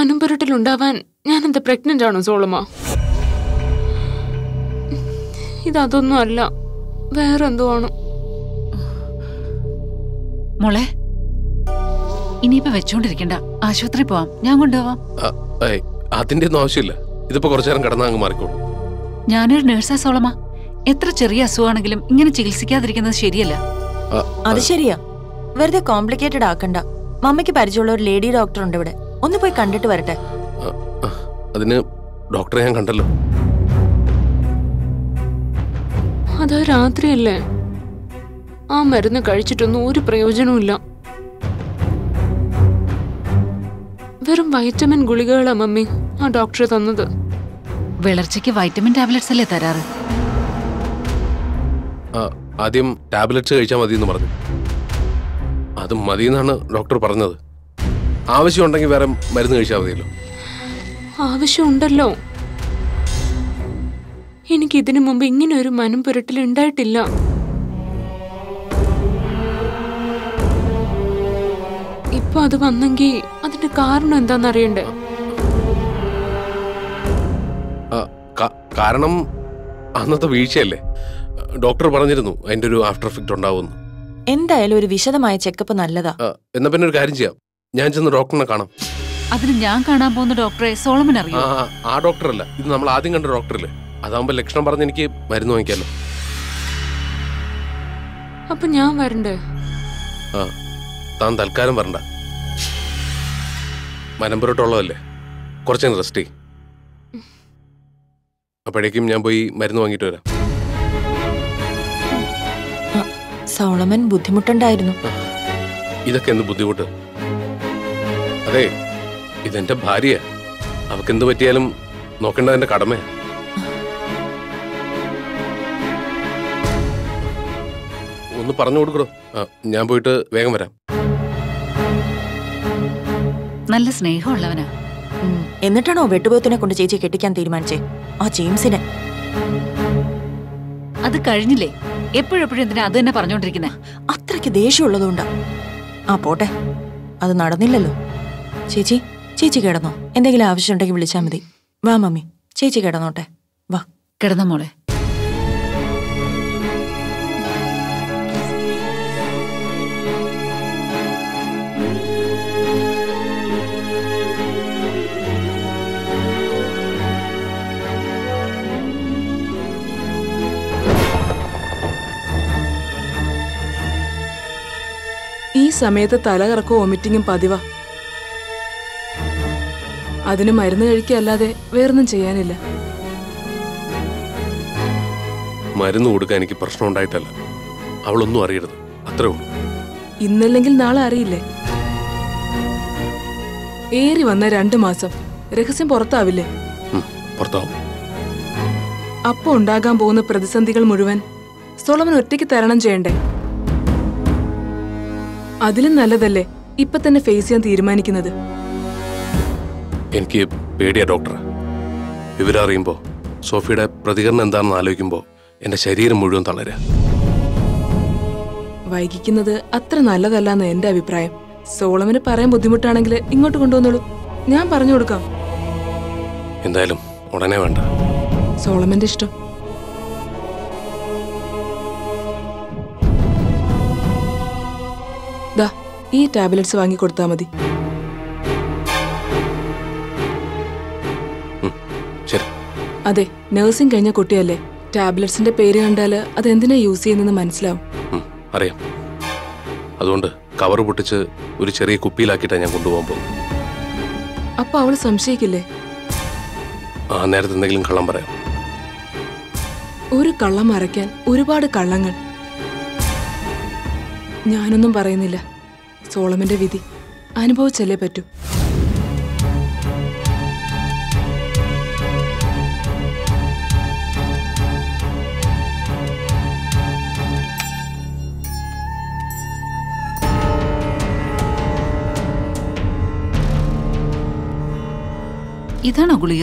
മനംപുരട്ടിലുണ്ടാവാൻ ഞാൻ എന്താ പ്രഗ്നന്റ് ആണോ സോളമ ഇതതൊന്നും അല്ല വേറെന്തോ ആണ് മോളെ ഇനിയിപ്പോ വെച്ചോണ്ടിരിക്കണ്ട ആശുപത്രി പോവാം ഞാൻ കൊണ്ടുപോവാം ആ, ഏയ്, അതിന്റെ ഒന്നും ആവശ്യമില്ല ഇതിപ്പോ കുറച്ചു നേരം കിടന്നാൽ അങ്ങ് മാറിക്കോളും ഞാനൊരു നേഴ്സാ സോളമ എത്ര ചെറിയ അസുഖമാണെങ്കിലും ഇങ്ങനെ ചികിത്സിക്കാതിരിക്കുന്നത് ശരിയല്ല ആ, അത് ശരിയാ വെറുതെ കോംപ്ലിക്കേറ്റഡ് ആക്കണ്ട മമ്മയ്ക്ക് പരിചയമുള്ള ഒരു ലേഡി ഡോക്ടർ ഉണ്ട് ഇവിടെ ഒന്ന് പോയി കണ്ടിട്ട് വരട്ടെ ആ, ആ, അതിന് ഡോക്ടറെ ഞാൻ കണ്ടല്ലോ അത് രാത്രിയല്ലേ ആ മരുന്ന് കഴിച്ചിട്ടൊന്നും ഒരു പ്രയോജനവുമില്ല വെറും വൈറ്റമിൻ ഗുളികകളാ മമ്മി ആ ഡോക്ടർ തന്നത് വിളർച്ചയ്ക്ക് വൈറ്റമിൻ ടാബ്ലറ്റ്സ് അല്ലേ തരാറ് ആ, ആദ്യം ടാബ്ലറ്റ്സ് കഴിച്ചാൽ മതി എന്ന് പറഞ്ഞു അത് മതി എന്നാണ് ഡോക്ടർ പറഞ്ഞത് ആവശ്യമുണ്ടെങ്കിൽ വേറെ മരുന്ന് കഴിച്ചാൽ മതിയല്ലോ ആവശ്യമുണ്ടല്ലോ എനിക്ക് ഇതിനു മുമ്പ് ഇങ്ങനെ ഒരു മനം പുരട്ടൽ ഉണ്ടായിട്ടില്ല ഇപ്പൊ അത് വന്നെങ്കിൽ അതിന്റെ കാരണം എന്താന്ന് അറിയണ്ടേ ആ, ക- കാരണം അന്നത്തെ വീഴ്ചയല്ലേ ഡോക്ടർ പറഞ്ഞിരുന്നു അതിന്റെ ഒരു ആഫ്റ്റർ എഫക്റ്റ് ഉണ്ടാവുമെന്ന് എന്തായാലും ഒരു വിശദമായ ചെക്കപ്പ് നല്ലതാ ആ, എന്നാ പിന്നെ ഒരു കാര്യം ചെയ്യാം ഞാൻ ചെന്ന് ഡോക്ടറിനെ കാണാം അതിന് ഞാൻ കാണാൻ പോകുന്ന ഡോക്ടറെ സോളമൻ ആ അറിയോ ആ, ആ ഡോക്ടറല്ല ഇത് നമ്മൾ ആദ്യം കണ്ട ഡോക്ടറല്ലേ അതാകുമ്പോ ലക്ഷണം പറഞ്ഞ് എനിക്ക് മരുന്ന് വാങ്ങിക്കാലോ അപ്പൊ ഞാൻ വരണ്ടേ ആ താൻ തൽക്കാലം വരണ്ട മനമ്പുറട്ടുള്ളതല്ലേ കുറച്ചേരം റെസ്റ്റ് ചെയ് അപ്പോഴേക്കും ഞാൻ പോയി മരുന്ന് വാങ്ങിയിട്ട് വരാം സോളമൻ ബുദ്ധിമുട്ടുണ്ടായിരുന്നു ഇതൊക്കെ എന്ത് ബുദ്ധിമുട്ട് അതെ ഇതെന്റെ ഭാര്യ അവക്ക് എന്ത് പറ്റിയാലും നോക്കേണ്ടത് എന്റെ കടമയാ ഒന്ന് പറഞ്ഞു കൊടുക്കണോ ആ, ഞാൻ പോയിട്ട് വേഗം വരാം നല്ല സ്നേഹമുള്ളവനാ ഉം. എന്നിട്ടാണോ വെട്ടുപോത്തിനെ കൊണ്ട് ചേച്ചി കെട്ടിക്കാൻ തീരുമാനിച്ചേ ആ ജെയിംസിനെ അത് കഴിഞ്ഞില്ലേ എപ്പോഴെപ്പോഴും എന്തിനാ അത് തന്നെ പറഞ്ഞോണ്ടിരിക്കുന്നെ അത്രയ്ക്ക് ദേഷ്യമുള്ളതുകൊണ്ടാ ആ പോട്ടെ അത് നടന്നില്ലല്ലോ ചേച്ചി ചേച്ചി കിടന്നോ എന്തെങ്കിലും ആവശ്യമുണ്ടെങ്കിൽ വിളിച്ചാൽ മതി വാ മമ്മി ചേച്ചി കിടന്നോട്ടെ വാ കിടന്ന മോളെ ഈ സമയത്ത് തലകറക്കവും വോമിറ്റിങ്ങും പതിവാ അതിന് മരുന്ന് കഴിക്കല്ലാതെ വേറൊന്നും ചെയ്യാനില്ല മരുന്ന് കൊടുക്കാൻ എനിക്ക് പ്രശ്നം ഉണ്ടായിട്ടല്ല അവളൊന്നും അറിയരുത് അത്രേ ഉള്ളൂ ഇന്നല്ലെങ്കിൽ നാളെ അറിയില്ലേ ഏറി വന്ന രണ്ടു മാസം രഹസ്യം പുറത്താവില്ലേ ഉം, പുറത്താവും അപ്പൊ ഉണ്ടാകാൻ പോകുന്ന പ്രതിസന്ധികൾ മുഴുവൻ സോളമൻ ഒറ്റയ്ക്ക് തരണം ചെയ്യണ്ടേ അതിലും നല്ലതല്ലേ ഇപ്പൊ തന്നെ ഫേസ് ചെയ്യാൻ തീരുമാനിക്കുന്നത് എനിക്ക് പേടിയാ ഡോക്ടറെ വിവരം അറിയുമ്പോൾ സോഫിയുടെ പ്രതികരണം എന്താണെന്ന് ആലോചിക്കുമ്പോൾ എൻ്റെ ശരീരം മുഴുവൻ തളരുക വൈകിക്കുന്നത് അത്ര നല്ലതല്ലെന്ന് എന്റെ അഭിപ്രായം സോളമന് പറയാൻ ബുദ്ധിമുട്ടാണെങ്കിൽ ഇങ്ങോട്ട് കൊണ്ടുവന്നോളൂ ഞാൻ പറഞ്ഞു കൊടുക്കാം എന്തായാലും ഉടനെ വേണ്ട സോളമന്റെ ഇഷ്ടം ദാ ഈ ടാബ്ലറ്റ്സ് വാങ്ങി കൊടുത്താൽ മതി ഉം, ശരി അതെ നഴ്സിംഗ് കഴിഞ്ഞ കുട്ടിയല്ലേ ടാബ്ലറ്റ്സിന്റെ പേര് കണ്ടാല് അത് എന്തിനാ യൂസ് ചെയ്യുന്നതെന്ന് മനസ്സിലാവും ഉം, അറിയാം അതുകൊണ്ട് കവർ പൊട്ടിച്ച് ഒരു ചെറിയ കുപ്പിയിലാക്കിയിട്ടാണ് ഞാൻ കൊണ്ടുപോകാൻ പോകുന്നത് അപ്പൊ അവള് സംശയിക്കില്ലേ ആ നേരത്തെ എന്തെങ്കിലും കള്ളം പറയാം ഒരു കള്ളം മറയ്ക്കാൻ ഒരുപാട് കള്ളങ്ങൾ ഞാനൊന്നും പറയുന്നില്ല സോളമന്റെ വിധി അനുഭവിച്ചല്ലേ പറ്റൂ ഇതാണോ ഗുളിക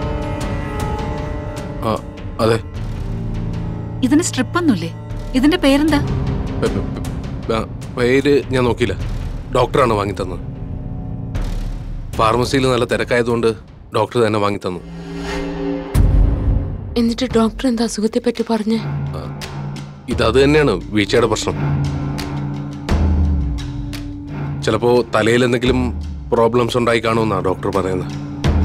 ആ അതെ ഇതിന് സ്ട്രിപ്പൊന്നുമില്ലേ ഇതിന്റെ പേരെന്താ പെ- പെ- പെ- ആ, പേര് ഞാൻ നോക്കിയില്ല ഡോക്ടറാണ് വാങ്ങി തന്നത് ഫാർമസിയിൽ നല്ല തിരക്കായതുകൊണ്ട് ഡോക്ടർ തന്നെ വാങ്ങി തന്നു എന്നിട്ട് ഡോക്ടർ എന്താ അസുഖത്തെ പറ്റി പറഞ്ഞേ ഇതത് തന്നെയാണ് വീഴ്ചയുടെ പ്രശ്നം ചിലപ്പോ തലയിൽ എന്തെങ്കിലും പ്രോബ്ലംസ് ഉണ്ടായി കാണുമെന്നാണ് ഡോക്ടർ പറയുന്നത്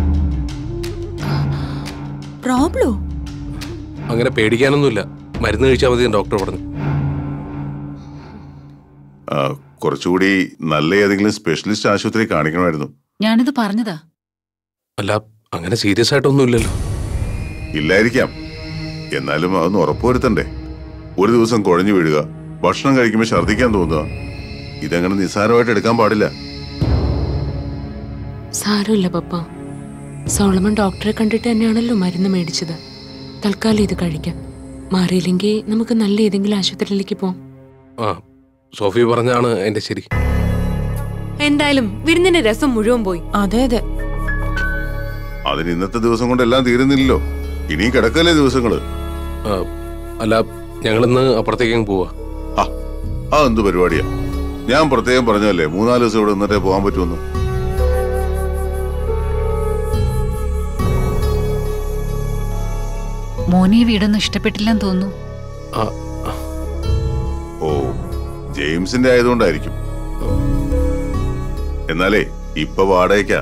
പ്രോബ്ലോ അങ്ങനെ പേടിക്കാനൊന്നുമില്ല മരുന്ന് കഴിച്ചാൽ മതി ഡോക്ടർ പറഞ്ഞു ആ, കുറച്ചുകൂടി നല്ല ഏതെങ്കിലും സ്പെഷ്യലിസ്റ്റ് ആശുപത്രി കാണിക്കണമായിരുന്നു ഞാനിത് പറഞ്ഞതാ അല്ല അങ്ങനെ സീരിയസ് ആയിട്ടൊന്നുമില്ലല്ലോ ഇല്ലായിരിക്കാം എന്നാലും അതൊന്ന് ഉറപ്പുവരുത്തണ്ടേ ഒരു ദിവസം കുഴഞ്ഞു വീഴുക ഭക്ഷണം കഴിക്കുമ്പോൾ ഛർദ്ദിക്കാൻ തോന്നുക ഇതങ്ങനെ നിസ്സാരമായിട്ട് എടുക്കാൻ പാടില്ല സാരമില്ല പപ്പ സോളമൻ ഡോക്ടറെ കണ്ടിട്ട് തന്നെയാണല്ലോ മരുന്ന് മേടിച്ചത് തൽക്കാലം ഇത് കഴിക്കാം മാറിയില്ലെങ്കിൽ നമുക്ക് നല്ല ഏതെങ്കിലും ആശുപത്രിയിലേക്ക് പോവാം ആ സോഫി പറഞ്ഞാണ് എന്റെ ശരി എന്തായാലും വിരുന്നിന്റെ രസം മുഴുവൻ പോയി അതെ അതെ അതിന് ഇന്നത്തെ ദിവസം കൊണ്ട് എല്ലാം തീരുന്നില്ലല്ലോ ഇനിയും കിടക്കല്ലേ ദിവസങ്ങള് ആ, അല്ല ഞങ്ങളിന്ന് അപ്പുറത്തേക്ക് പോവാ ആ ആ എന്ത് പരിപാടിയാ ഞാൻ പ്രത്യേകം പറഞ്ഞല്ലേ മൂന്നാല് ദിവസം ഇവിടെ നിന്നിട്ടേ പോകാൻ പറ്റുമെന്ന് മോനെ ഈ വീടൊന്നും ഇഷ്ടപ്പെട്ടില്ലെന്ന് തോന്നുന്നു ആ, ഓ ജെയിംസിന്റെ ആയതുകൊണ്ടായിരിക്കും എന്നാലേ ഇപ്പൊ വാടകയ്ക്കാ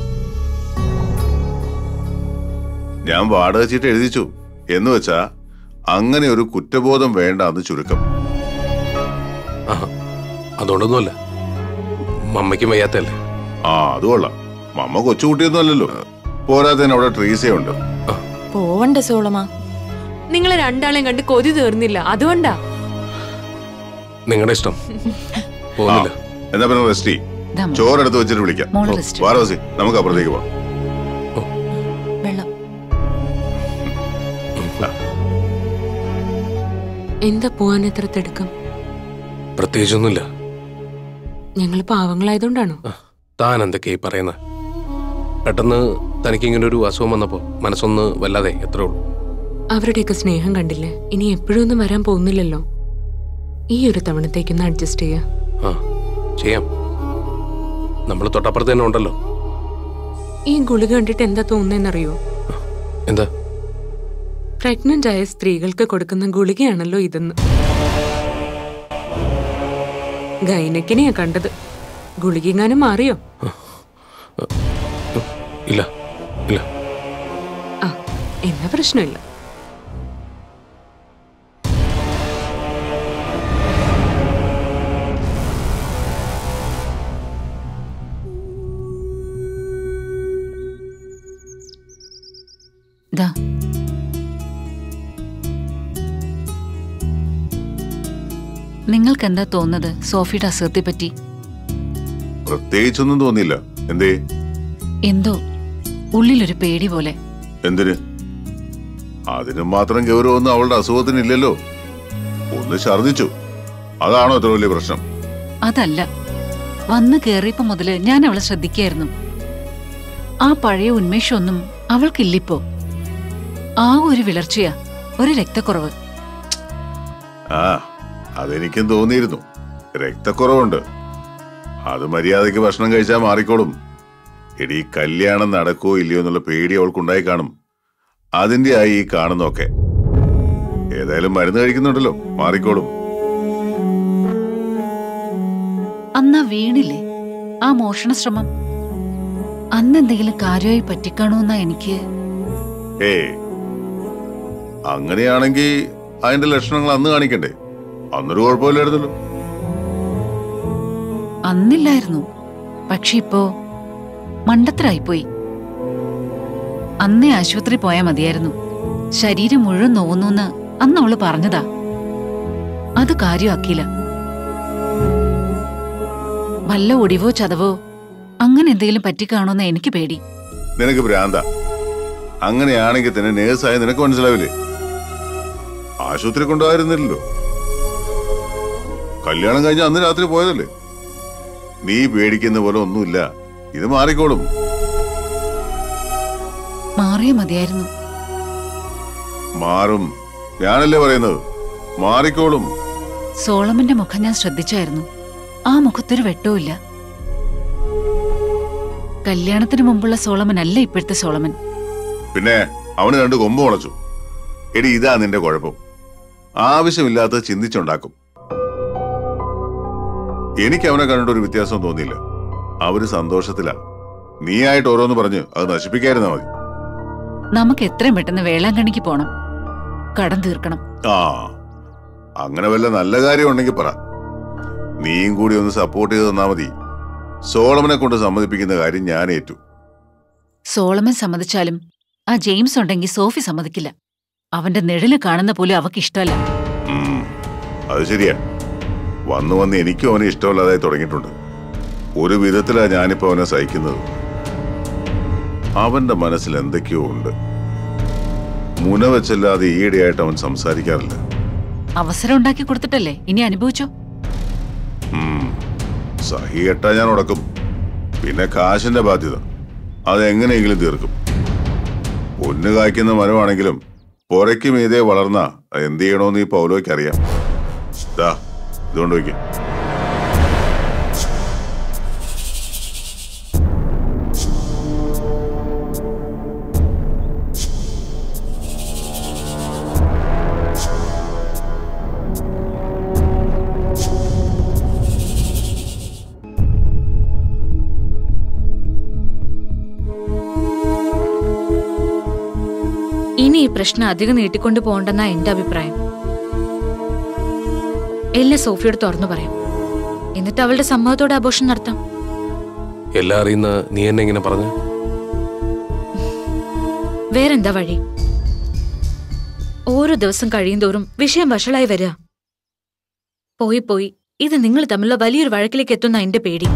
ഞാൻ വാടക ചീട്ട് എഴുതിച്ചു എന്ന് വെച്ചാ അങ്ങനെ ഒരു കുറ്റബോധം വേണ്ടാന്ന് ചുരുക്കം ആ, അതുകൊണ്ടൊന്നുമല്ല മമ്മയ്ക്കും വയ്യാത്തല്ലേ ആ അത് കൊള്ളാം മമ്മ കൊച്ചുകുട്ടിയൊന്നും അല്ലല്ലോ പോരാത്തതിന് അവിടെ ട്രീസയുണ്ട് പോവണ്ട സോളമ നിങ്ങളെ രണ്ടാളെയും കണ്ട് കൊതി തീർന്നില്ല അതുകൊണ്ടാ നിങ്ങളുടെ ഇഷ്ടം ആ പോകുന്നില്ല എന്നാ പിന്നെ റെസ്റ്റ് ചെയ്യ്. ദാ മോളെ. ചോറെടുത്ത് വെച്ചിട്ട് വിളിക്കാം മോള് ഓ, rest വാ റോസി നമുക്ക് അപ്പുറത്തേക്ക് പോവാം വെള്ളം എന്താ പോവാൻ എത്ര തിടുക്കം പ്രത്യേകിച്ചൊന്നുമില്ല ഞങ്ങൾ പാവങ്ങളായതുകൊണ്ടാണോ ആ, താൻ എന്തൊക്കെയായി പറയുന്നത് പെട്ടെന്ന് തനിക്ക് ഇങ്ങനെ ഒരു അസുഖം വന്നപ്പോ മനസ്സൊന്ന് വല്ലാതെ എത്രേ ഉള്ളൂ അവരുടെയൊക്കെ സ്നേഹം കണ്ടില്ലേ ഇനി എപ്പോഴും ഒന്നും വരാൻ പോകുന്നില്ലല്ലോ ഈ ഒരു തവണത്തേക്കൊന്ന് അഡ്ജസ്റ്റ് ചെയ്യാ ആ ചെയ്യാം നമ്മൾ തൊട്ടപ്പുറത്ത് തന്നെ ഉണ്ടല്ലോ ഈ ഗുളിക കണ്ടിട്ട് എന്താ തോന്നുന്നതെന്നറിയോ എന്താ പ്രഗ്നന്റ് ആയ സ്ത്രീകൾക്ക് കൊടുക്കുന്ന ഗുളികയാണല്ലോ ഇതെന്ന് ഗൈനക്കിനെയാ കണ്ടത് ഗുളികെങ്ങാനും മാറിയോ ഇല്ല ഇല്ല ആ എന്നാ പ്രശ്നമില്ല ദാ നിങ്ങൾക്ക് എന്താ തോന്നുന്നത് സോഫിയുടെ അസുഖത്തെ പറ്റി പ്രത്യേകിച്ചൊന്നും തോന്നിയില്ല എന്തേ എന്തോ ഉള്ളിലൊരു പേടി പോലെ എന്തിന് അതിന് മാത്രം ഗൗരവമൊന്നും അവളുടെ അസുഖത്തിനില്ലല്ലോ ഒന്ന് ഛർദിച്ചു അതാണോ അത്ര വലിയ പ്രശ്നം അതല്ല വന്ന് കേറിയപ്പോ മുതല് ഞാൻ അവളെ ശ്രദ്ധിക്കായിരുന്നു ആ പഴയ ഉന്മേഷമൊന്നും അവൾക്കില്ലിപ്പോ ആ ഒരു വിളർച്ചയാ ഒരു രക്തക്കുറവ് ആ അതെനിക്കും തോന്നിയിരുന്നു രക്തക്കുറവുണ്ട് അത് മര്യാദയ്ക്ക് ഭക്ഷണം കഴിച്ചാൽ മാറിക്കോളും എടി കല്യാണം നടക്കോ ഇല്ലയോ എന്നുള്ള പേടി അവൾക്കുണ്ടായി കാണും അതിന്റെ ആയി ഈ കാണുന്നൊക്കെ ഏതായാലും മരുന്ന് കഴിക്കുന്നുണ്ടല്ലോ മാറിക്കോളും അന്നാ വീണില്ലേ ആ മോഷണ ശ്രമം അന്ന് എന്തെങ്കിലും കാര്യമായി പറ്റിക്കാണോന്നാ എനിക്ക് ഏ അങ്ങനെയാണെങ്കിൽ അതിന്റെ ലക്ഷണങ്ങൾ അന്ന് കാണിക്കണ്ടേ അന്നൊരു കുഴപ്പമില്ലായിരുന്നല്ലോ അന്നില്ലായിരുന്നു പക്ഷെ ഇപ്പോ മണ്ടത്തരായിപ്പോയി അന്നേ ആശുപത്രി പോയാ മതിയായിരുന്നു ശരീരം മുഴുവൻ നോവുന്നൂന്ന് അന്ന് അവള് പറഞ്ഞതാ അത് കാര്യമാക്കിയില്ല വല്ല ഒടിവോ ചതവോ അങ്ങനെ എന്തെങ്കിലും പറ്റിക്കാണോന്ന് എനിക്ക് പേടി നിനക്ക് ഭ്രാന്ത അങ്ങനെയാണെങ്കിൽ തന്നെ നേഴ്സായ നിനക്ക് മനസ്സിലാവില്ലേ ആശുപത്രി കൊണ്ടുപോയിരുന്നില്ലല്ലോ കല്യാണം കഴിഞ്ഞ അന്ന് രാത്രി പോയതല്ലേ നീ പേടിക്കുന്ന പോലെ ഒന്നുമില്ല ഇത് മാറിക്കോളും മാറിയ മതിയായിരുന്നു മാറും ഞാനല്ലേ പറയുന്നത് മാറിക്കോളും സോളമന്റെ മുഖം ഞാൻ ശ്രദ്ധിച്ചായിരുന്നു ആ മുഖത്തൊരു വെട്ടവുമില്ല കല്യാണത്തിന് മുമ്പുള്ള സോളമൻ അല്ല ഇപ്പോഴത്തെ സോളമൻ പിന്നെ അവന് രണ്ട് കൊമ്പ് മുളച്ചു എടി ഇതാ നിന്റെ കുഴപ്പം ആവശ്യമില്ലാത്ത ചിന്തിച്ചുണ്ടാക്കും എനിക്ക് അവനെ കണ്ടിട്ട് ഒരു വ്യത്യാസം തോന്നിയില്ല അവര് സന്തോഷത്തിലാ നീയായിട്ട് ഓരോന്ന് പറഞ്ഞ് അത് നശിപ്പിക്കാതിരുന്നാ മതി നമുക്ക് എത്രയും പെട്ടെന്ന് വേളാങ്കണ്ണിക്ക് പോണം കടം തീർക്കണം ആ അങ്ങനെ വല്ല നല്ല കാര്യം ഉണ്ടെങ്കിൽ പറ നീയും കൂടി ഒന്ന് സപ്പോർട്ട് ചെയ്ത് തന്നാ മതി സോളമനെ കൊണ്ട് സമ്മതിപ്പിക്കുന്ന കാര്യം ഞാൻ ഏറ്റു സോളമൻ സമ്മതിച്ചാലും ആ ജെയിംസ് ഉണ്ടെങ്കിൽ സോഫി സമ്മതിക്കില്ല അവന്റെ നിഴല് കാണുന്ന പോലും അവക്ക് ഇഷ്ടമല്ല ഉം, അത് ശരിയാ വന്നു വന്ന് എനിക്കും അവനെ ഇഷ്ടമല്ലാതായി തുടങ്ങിയിട്ടുണ്ട് ഒരു വിധത്തിലാ ഞാനിപ്പോ അവനെ സഹിക്കുന്നത് അവന്റെ മനസ്സിൽ എന്തൊക്കെയോ ഉണ്ട് മുന വെച്ചല്ലാതെ ഈയിടെയായിട്ട് അവൻ സംസാരിക്കാറില്ല അവസരം ഉണ്ടാക്കി കൊടുത്തിട്ടല്ലേ ഇനി അനുഭവിച്ചോ ഉം, സഹി കെട്ടാ ഞാൻ ഉടക്കും പിന്നെ കാശിന്റെ ബാധ്യത അതെങ്ങനെയെങ്കിലും തീർക്കും പൊന്നു കായ്ക്കുന്ന മരമാണെങ്കിലും പുരയ്ക്ക് മീതെ വളർന്ന എന്ത് ചെയ്യണോന്ന് ഈ പൗലോയ്ക്ക് അറിയാം ദാ ഇതുകൊണ്ട് വയ്ക്കും ഇനി ഈ പ്രശ്നം അധികം നീട്ടിക്കൊണ്ടു പോകണ്ടെന്നാ എന്റെ അഭിപ്രായം എല്ലാം സോഫിയോട് തുറന്നു പറയാം എന്നിട്ട് അവളുടെ സമ്മതത്തോടെ ആഘോഷം നടത്താം എല്ലാം അറിയുന്ന നീ എന്നെ ഇങ്ങനെ പറഞ്ഞു വേറെന്താ വഴി ഓരോ ദിവസം കഴിയുന്തോറും വിഷയം വഷളായി വരിക പോയി പോയി ഇത് നിങ്ങൾ തമ്മിലുള്ള വലിയൊരു വഴക്കിലേക്ക് എത്തുന്ന എന്റെ പേടി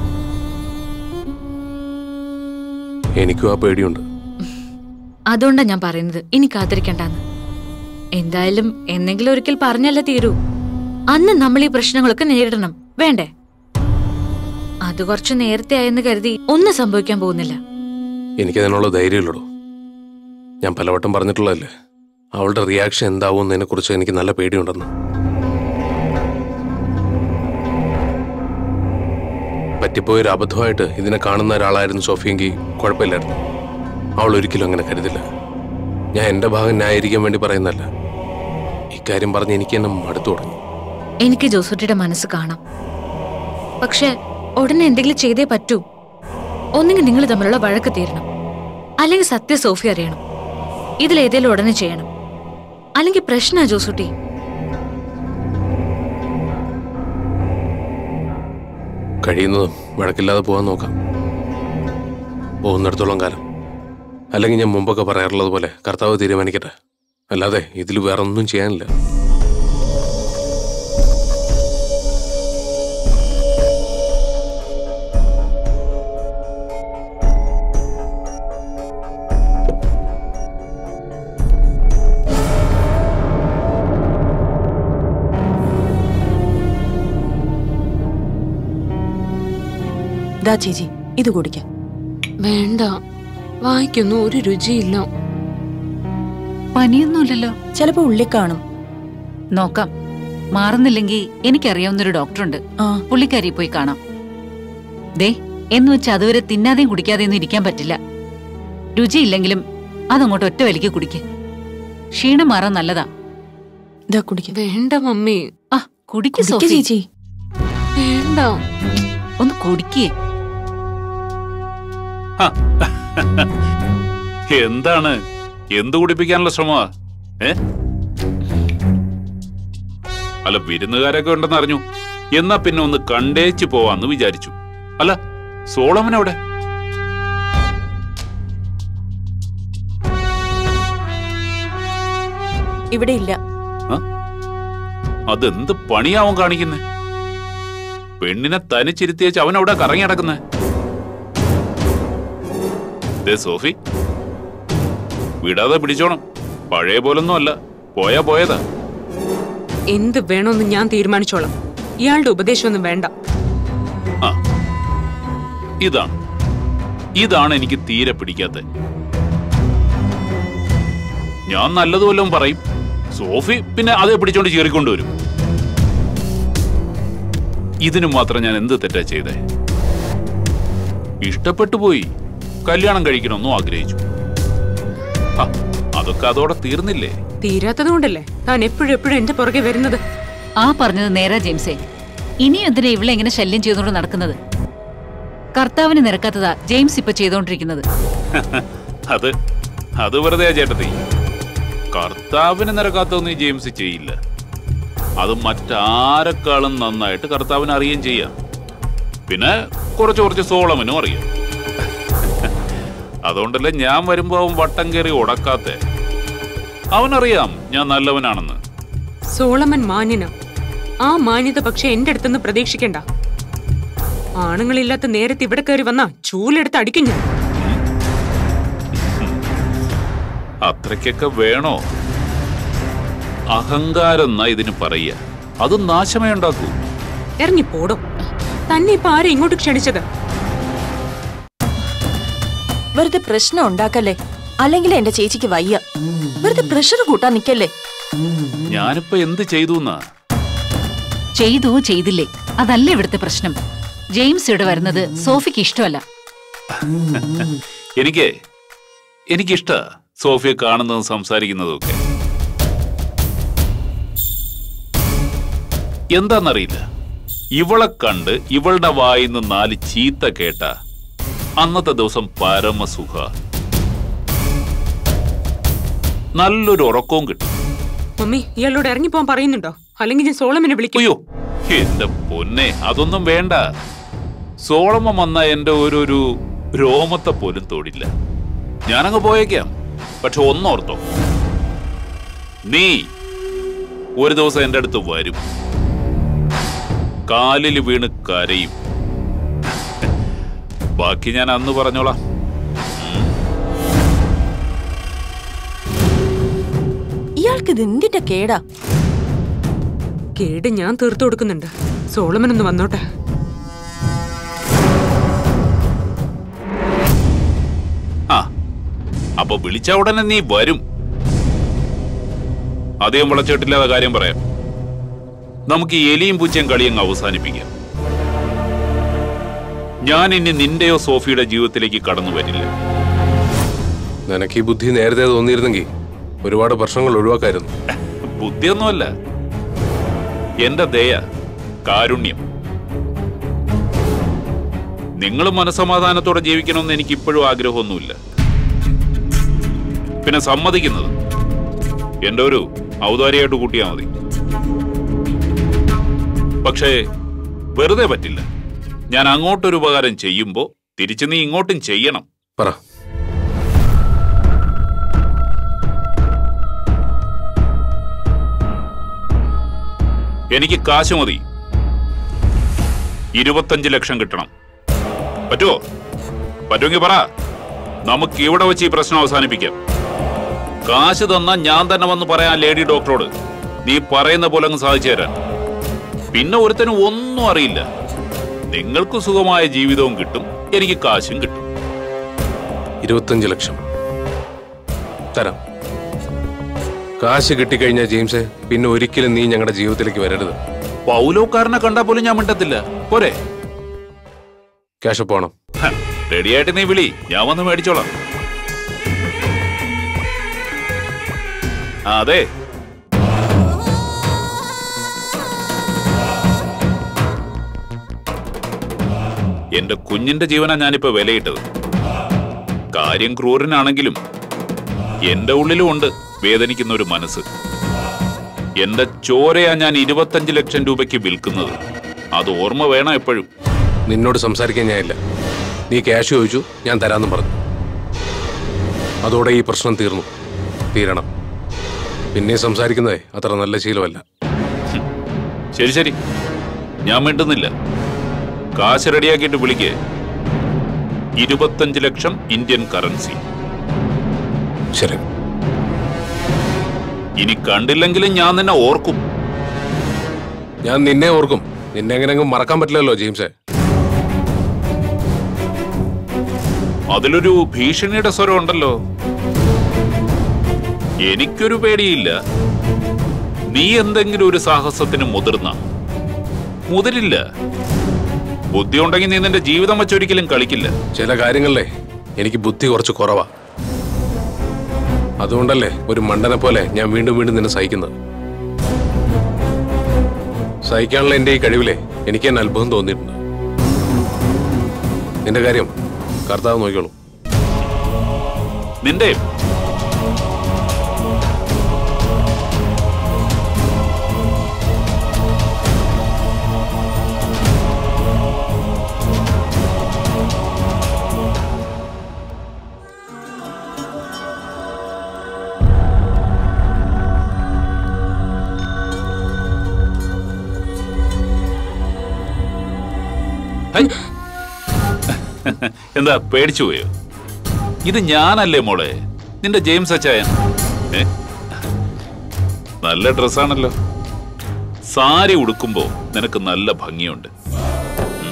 എനിക്കും ആ പേടിയുണ്ട് അതുകൊണ്ടാ ഞാൻ പറയുന്നത് ഇനി കാത്തിരിക്കണ്ടെന്ന് എന്തായാലും എന്നെങ്കിലും ഒരിക്കൽ പറഞ്ഞല്ലേ തീരൂ അന്ന് നമ്മൾ ഈ പ്രശ്നങ്ങളൊക്കെ നേരിടണം വേണ്ടേ അത് കുറച്ച് നേരത്തെ ആയെന്ന് കരുതി ഒന്നും സംഭവിക്കാൻ പോകുന്നില്ല എനിക്കതിനുള്ള ധൈര്യമില്ലടോ ഞാൻ പലവട്ടം പറഞ്ഞിട്ടുള്ളതല്ലേ അവളുടെ റിയാക്ഷൻ എന്താവും എന്നതിനെ കുറിച്ച് എനിക്ക് നല്ല പേടിയുണ്ടെന്ന് പറ്റിപ്പോയൊരു അബദ്ധമായിട്ട് ഇതിനെ കാണുന്ന ഒരാളായിരുന്നു സോഫിയെങ്കിൽ കുഴപ്പമില്ലായിരുന്നു അവൾ ഒരിക്കലും അങ്ങനെ കരുതില്ല ഞാൻ എൻ്റെ ഭാഗം ന്യായീകരിക്കാൻ വേണ്ടി പറയുന്നല്ല ഇക്കാര്യം പറഞ്ഞ് എനിക്ക് എന്നെ മടുത്തു തുടങ്ങി എനിക്ക് ജോസൂട്ടിയുടെ മനസ്സ് കാണാം പക്ഷെ ഉടനെ എന്തെങ്കിലും ചെയ്തേ പറ്റൂ ഒന്നെങ്കിൽ നിങ്ങൾ തമ്മിലുള്ള വഴക്ക് തീരണം അല്ലെങ്കിൽ സത്യ സോഫി അറിയണം ഇതിലേതേലും ഉടനെ ചെയ്യണം അല്ലെങ്കിൽ പ്രശ്ന ജോസൂട്ടി കഴിയുന്നതും വഴക്കില്ലാതെ പോകാൻ നോക്കാം പോകുന്നിടത്തോളം കാലം അല്ലെങ്കിൽ ഞാൻ മുമ്പൊക്കെ പറയാറുള്ളത് പോലെ കർത്താവ് തീരുമാനിക്കട്ടെ അല്ലാതെ ഇതിൽ വേറെ ഒന്നും ചെയ്യാനില്ല ദാ ചേച്ചി ഇത് കുടിക്കാം വേണ്ട വായിക്കൊന്നും ഒരു രുചിയില്ല പനിയൊന്നുമില്ലല്ലോ ചിലപ്പോ ഉള്ളി കാണും നോക്കാം മാറുന്നില്ലെങ്കിൽ എനിക്കറിയാവുന്നൊരു ഡോക്ടറുണ്ട് ആ പുള്ളിക്കാരി പോയി കാണാം ദേ എന്ന് വെച്ച് അതുവരെ തിന്നാതെയും കുടിക്കാതെയൊന്നും ഇരിക്കാൻ പറ്റില്ല രുചിയില്ലെങ്കിലും അതങ്ങോട്ട് ഒറ്റ വലിക്ക് കുടിക്ക് ക്ഷീണം മാറാൻ നല്ലതാ ഇതാ കുടിക്കാം വേണ്ട മമ്മി ആ കുടിക്ക് കുടിക്ക് സോഫി ചേച്ചി വേണ്ട ഒന്ന് കുടിക്കേ എന്താണ് എന്ത് കുടിപ്പിക്കാനുള്ള ശ്രമമാ ഏ അല്ല വിരുന്നുകാരൊക്കെ ഉണ്ടെന്ന് അറിഞ്ഞു എന്നാ പിന്നെ ഒന്ന് കണ്ടേച്ച് പോവാന്ന് വിചാരിച്ചു അല്ല സോളമൻ അവിടെ ഇവിടെ ഇല്ല അതെന്ത് പണിയാവൻ കാണിക്കുന്നേ പെണ്ണിനെ തനിച്ചിരുത്തിയേച്ച് അവൻ അവിടെ കറങ്ങി നടക്കുന്നേ ദേ സോഫി വിടാതെ പിടിച്ചോണം പഴയ പോലൊന്നും അല്ല പോയാ പോയതാ എന്ത് വേണമെന്ന് ഞാൻ തീരുമാനിച്ചോളാം ഇയാളുടെ ഉപദേശമൊന്നും വേണ്ട ആ ഇതാണ് ഇതാണ് എനിക്ക് തീരെ പിടിക്കാത്ത ഞാൻ നല്ലത് വല്ലതും പറയും സോഫി പിന്നെ അതേ പിടിച്ചോണ്ട് ചീറിക്കൊണ്ടുവരും ഇതിനു മാത്രം ഞാൻ എന്ത് തെറ്റാ ചെയ്തേ ഇഷ്ടപ്പെട്ടു പോയി കല്യാണം കഴിക്കണമെന്നും ആഗ്രഹിച്ചു ഹ, അതൊക്കെ അതോടെ തീർന്നില്ലേ തീരാത്തത് കൊണ്ടല്ലേ താൻ എപ്പോഴും എപ്പോഴും എന്റെ പുറകെ വരുന്നത് ആ പറഞ്ഞത് നേരാ ജെയിംസേ ഇനി എന്തിനാ ഇവളെ ഇങ്ങനെ ശല്യം ചെയ്തുകൊണ്ട് നടക്കുന്നത് കർത്താവിന് നിരക്കാത്തതാ ജെയിംസ് ഇപ്പൊ ചെയ്തോണ്ടിരിക്കുന്നത് അത് അത് വെറുതെ ചേട്ടത്തി കർത്താവിന് നിരക്കാത്തൊന്നും ഈ ജെയിംസ് ചെയ്യില്ല അത് മറ്റാരെക്കാളും നന്നായിട്ട് കർത്താവിന് അറിയുകയും ചെയ്യാം പിന്നെ കുറച്ച് കുറച്ച് സോളമനും അറിയാം അതുകൊണ്ടല്ലേ ഞാൻ വരുമ്പോ അവൻ വട്ടം കയറി ഉടക്കാത്തെ അവനറിയാം ഞാൻ നല്ലവനാണെന്ന് സോളമൻ മാന്യന ആ മാന്യത പക്ഷെ എന്റെ അടുത്തുനിന്ന് പ്രതീക്ഷിക്കണ്ട ആണുങ്ങളില്ലാത്ത നേരത്തെ ഇവിടെ കയറി വന്നാ ചൂലെടുത്ത് അടിക്കും ഞാൻ അത്രയ്ക്കൊക്കെ വേണോ അഹങ്കാരം എന്നാ ഇതിന് പറയുക അത് നാശമേ ഉണ്ടാക്കൂ ഇറങ്ങി പോടോ തന്നെ ഇപ്പൊ ആരെ ഇങ്ങോട്ട് ക്ഷണിച്ചത് വെറുതെ പ്രശ്നം ഉണ്ടാക്കല്ലേ അല്ലെങ്കിൽ എന്റെ ചേച്ചിക്ക് വയ്യ വെറുതെ പ്രഷർ കൂട്ടാൻ നിക്കല്ലേ ഞാനിപ്പോ എന്ത് ചെയ്തു എന്നാ ചെയ്തോ ചെയ്തില്ലേ അതല്ല ഇവിടുത്തെ പ്രശ്നം ജെയിംസ് ഇവിടെ വരുന്നത് സോഫിക്ക് ഇഷ്ടമല്ല എനിക്ക് എനിക്കിഷ്ട സോഫിയെ കാണുന്നതും സംസാരിക്കുന്നതും ഒക്കെ എന്താന്നറിയില്ല ഇവളെ കണ്ട് ഇവളുടെ വായിന്ന് നാല് ചീത്ത കേട്ട അന്നത്തെ ദിവസം പരമസുഖ നല്ലൊരു ഉറക്കവും കിട്ടും മമ്മി ഇയാളോട് ഇറങ്ങിപ്പോവാൻ പറയുന്നുണ്ടോ അല്ലെങ്കിൽ ഞാൻ സോളമനെ വിളിക്കും അയ്യോ എന്റെ പൊന്നെ അതൊന്നും വേണ്ട സോളമ വന്ന എന്റെ ഒരു ഒരു രോമത്തെ പോലും തൊടില്ല ഞാനങ്ങ് പോയേക്കാം പക്ഷെ ഒന്നോർത്തോ നീ ഒരു ദിവസം എന്റെ അടുത്ത് വരും കാലിൽ വീണ് കരയും ബാക്കി ഞാൻ അന്ന് പറഞ്ഞോളാം ഇയാൾക്ക് ഇത് എന്തിന്റെ കേടാ കേട് ഞാൻ തീർത്തു കൊടുക്കുന്നുണ്ട് സോളമൻ ഒന്ന് വന്നോട്ടെ ആ അപ്പൊ വിളിച്ച ഉടനെ നീ വരും അധികം വിളച്ചിട്ടില്ലാത്ത കാര്യം പറയാം നമുക്ക് ഈ എലിയും പൂച്ചയും കളിയങ്ങ് അവസാനിപ്പിക്കാം ഞാൻ ഇനി നിന്റെയോ സോഫിയുടെ ജീവിതത്തിലേക്ക് കടന്നു വരില്ല നിനക്ക് ഈ ബുദ്ധി നേരത്തെ തോന്നിയിരുന്നെങ്കിൽ ഒരുപാട് പ്രശ്നങ്ങൾ ഒഴിവാക്കായിരുന്നു ബുദ്ധിയൊന്നുമല്ല എന്റെ ദയ കാരുണ്യം നിങ്ങൾ മനസമാധാനത്തോടെ ജീവിക്കണമെന്ന് എനിക്ക് ഇപ്പോഴും ആഗ്രഹമൊന്നുമില്ല പിന്നെ സമ്മതിക്കുന്നത് എന്റെ ഒരു ഔദാര്യമായിട്ട് കൂട്ടിയാൽ മതി പക്ഷേ വെറുതെ പറ്റില്ല ഞാൻ അങ്ങോട്ടൊരു ഉപകാരം ചെയ്യുമ്പോ തിരിച്ചു നീ ഇങ്ങോട്ടും ചെയ്യണം പറ എനിക്ക് കാശ് മതി ഇരുപത്തഞ്ച് ലക്ഷം കിട്ടണം പറ്റുമോ പറ്റുമെങ്കിൽ പറ നമുക്ക് ഇവിടെ വെച്ച് ഈ പ്രശ്നം അവസാനിപ്പിക്കാം കാശ് തന്നാ ഞാൻ തന്നെ വന്ന് പറയാൻ ലേഡി ഡോക്ടറോട് നീ പറയുന്ന പോലെ അങ്ങ് സാധിച്ചു തരാൻ പിന്നെ ഒരുത്തനും ഒന്നും അറിയില്ല നിങ്ങൾക്ക് സുഖമായ ജീവിതവും കിട്ടും എനിക്ക് കാശും കിട്ടും ഇരുപത്തഞ്ച് ലക്ഷം തരാം കാശ് കിട്ടിക്കഴിഞ്ഞാൽ ജെയിംസെ പിന്നെ ഒരിക്കലും നീ ഞങ്ങളുടെ ജീവിതത്തിലേക്ക് വരരുത് പൗലോക്കാരനെ കണ്ടാൽ പോലും ഞാൻ മിണ്ടത്തില്ല പോരെ ക്യാഷ് പോണം ഹ, റെഡിയായിട്ട് നീ വിളി ഞാൻ വന്ന് മേടിച്ചോളാം ആ, അതെ എന്റെ കുഞ്ഞിന്റെ ജീവനാ ഞാനിപ്പോ വിലയിട്ടത് കാര്യം ക്രൂരനാണെങ്കിലും എന്റെ ഉള്ളിലും ഉണ്ട് വേദനിക്കുന്ന ഒരു മനസ്സ് എന്റെ ചോരയാ ഞാൻ ഇരുപത്തഞ്ച് ലക്ഷം രൂപയ്ക്ക് വിൽക്കുന്നത് അത് ഓർമ്മ വേണം എപ്പോഴും നിന്നോട് സംസാരിക്കാൻ ഞാനില്ല നീ ക്യാഷ് ചോദിച്ചു ഞാൻ തരാമെന്നും പറഞ്ഞു അതോടെ ഈ പ്രശ്നം തീർന്നു തീരണം പിന്നെ സംസാരിക്കുന്നതേ അത്ര നല്ല ശീലമല്ല ശരി ശരി ഞാൻ മിണ്ടുന്നില്ല കാശ് റെഡിയാക്കിയിട്ട് വിളിക്കേ ഇരുപത്തഞ്ച് ലക്ഷം ഇന്ത്യൻ കറൻസി ശരി ഇനി കണ്ടില്ലെങ്കിലും ഞാൻ നിന്നെ ഓർക്കും ഞാൻ നിന്നെ ഓർക്കും നിന്നെ എങ്ങനെയെങ്കിലും മറക്കാൻ പറ്റില്ലല്ലോ ജെയിംസേ അതിലൊരു ഭീഷണിയുടെ സ്വരം ഉണ്ടല്ലോ എനിക്കൊരു പേടിയില്ല നീ എന്തെങ്കിലും ഒരു സാഹസത്തിന് മുതിർന്ന മുതിരില്ല ബുദ്ധി ഉണ്ടെങ്കിൽ നീ നിന്റെ ജീവിതം വെച്ചൊരിക്കലും കളിക്കില്ല ചില കാര്യങ്ങളിലെ എനിക്ക് ബുദ്ധി കുറച്ച് കുറവാ അതുകൊണ്ടല്ലേ ഒരു മണ്ടനെ പോലെ ഞാൻ വീണ്ടും വീണ്ടും നിന്നെ സഹിക്കുന്നത് സഹിക്കാനുള്ള എൻ്റെ ഈ കഴിവിലെ എനിക്ക് തന്നെ അത്ഭുതം തോന്നിയിട്ടുണ്ട് നിന്റെ കാര്യം കർത്താവ് നോക്കിക്കോളൂ നിന്റെ ഹൈ. എന്താ പേടിച്ചു പോയോ ഇത് ഞാനല്ലേ മോളെ നിന്റെ ജെയിംസ് അച്ചായൻ ഏ? നല്ല ഡ്രസ്സാണല്ലോ സാരി ഉടുക്കുമ്പോ നിനക്ക് നല്ല ഭംഗിയുണ്ട് ഉം.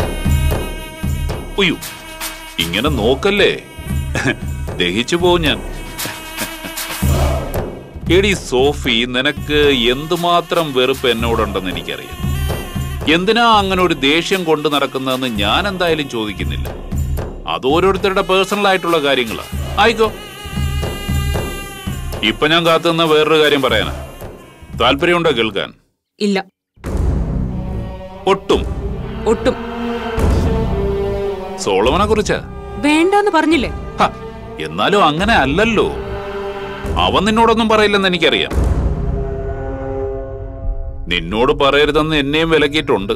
ഉയ്യോ ഇങ്ങനെ നോക്കല്ലേ ദഹിച്ചു പോവും ഞാൻ എടി സോഫി നിനക്ക് എന്തുമാത്രം വെറുപ്പ് എന്നോടുണ്ടെന്ന് എനിക്കറിയാം എന്തിനാ അങ്ങനെ ഒരു ദേഷ്യം കൊണ്ട് നടക്കുന്നതെന്ന് ഞാൻ എന്തായാലും ചോദിക്കുന്നില്ല അത് ഓരോരുത്തരുടെ പേഴ്സണൽ ആയിട്ടുള്ള കാര്യങ്ങളാ ആയിക്കോ ഇപ്പൊ ഞാൻ കാത്തുനിന്ന വേറൊരു കാര്യം പറയാനാ താല്പര്യമുണ്ടോ കേൾക്കാൻ ഇല്ല ഒട്ടും ഒട്ടും സോളമനെ കുറിച്ചാ വേണ്ടാന്ന് പറഞ്ഞില്ലേ ഹ, എന്നാലും അങ്ങനെ അല്ലല്ലോ അവൻ നിന്നോടൊന്നും പറയില്ലെന്ന് എനിക്കറിയാം നിന്നോട് പറയരുതെന്ന് എന്നെയും വിലക്കിയിട്ടുണ്ട്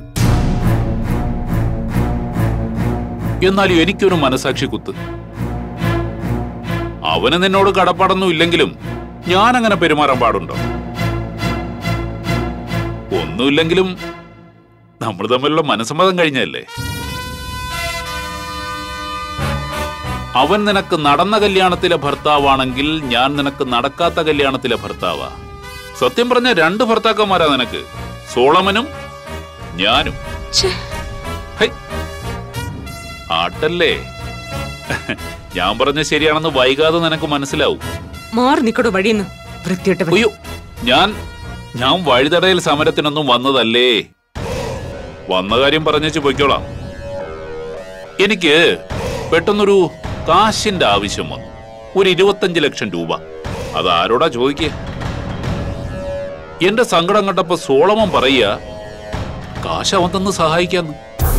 എന്നാലും എനിക്കൊരു മനസാക്ഷി കുത്ത് അവന് നിന്നോട് കടപ്പാടൊന്നും ഇല്ലെങ്കിലും ഞാൻ അങ്ങനെ പെരുമാറാൻ പാടുണ്ടോ ഒന്നുമില്ലെങ്കിലും നമ്മൾ തമ്മിലുള്ള മനസ്സമ്മതം കഴിഞ്ഞല്ലേ അവൻ നിനക്ക് നടന്ന കല്യാണത്തിലെ ഭർത്താവാണെങ്കിൽ ഞാൻ നിനക്ക് നടക്കാത്ത കല്യാണത്തിലെ ഭർത്താവാ സത്യം പറഞ്ഞ രണ്ട് ഭർത്താക്കന്മാരാ നിനക്ക് സോളമനും ഞാനും ഛെ, ഹൈ. ആട്ടല്ലേ ഞാൻ പറഞ്ഞ ശരിയാണെന്ന് വൈകാതെ നിനക്ക് മനസ്സിലാവും മാറി നിക്കടോ വഴിയെന്ന് വൃത്തിയിട്ടവൻ അയ്യോ ഞാൻ ഞാൻ വഴിതടയൽ സമരത്തിനൊന്നും വന്നതല്ലേ വന്ന കാര്യം പറഞ്ഞേച്ച് പൊയ്ക്കോളാം എനിക്ക് പെട്ടെന്നൊരു കാശിന്റെ ആവശ്യം വന്നു ഒരു ഇരുപത്തഞ്ച് ലക്ഷം രൂപ അത് ആരോടാ ചോദിക്കേ എന്റെ സങ്കടം കണ്ടപ്പോ സോളമൻ പറയുക കാശ് അവൻ തന്ന് സഹായിക്കാന്ന്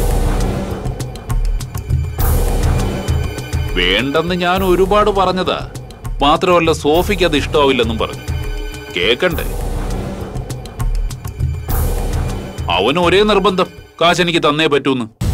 വേണ്ടെന്ന് ഞാൻ ഒരുപാട് പറഞ്ഞതാ മാത്രമല്ല സോഫിക്ക് അത് ഇഷ്ടാവില്ലെന്നും പറഞ്ഞു കേക്കണ്ടേ അവന് ഒരേ നിർബന്ധം കാശ് എനിക്ക് തന്നേ പറ്റൂന്ന്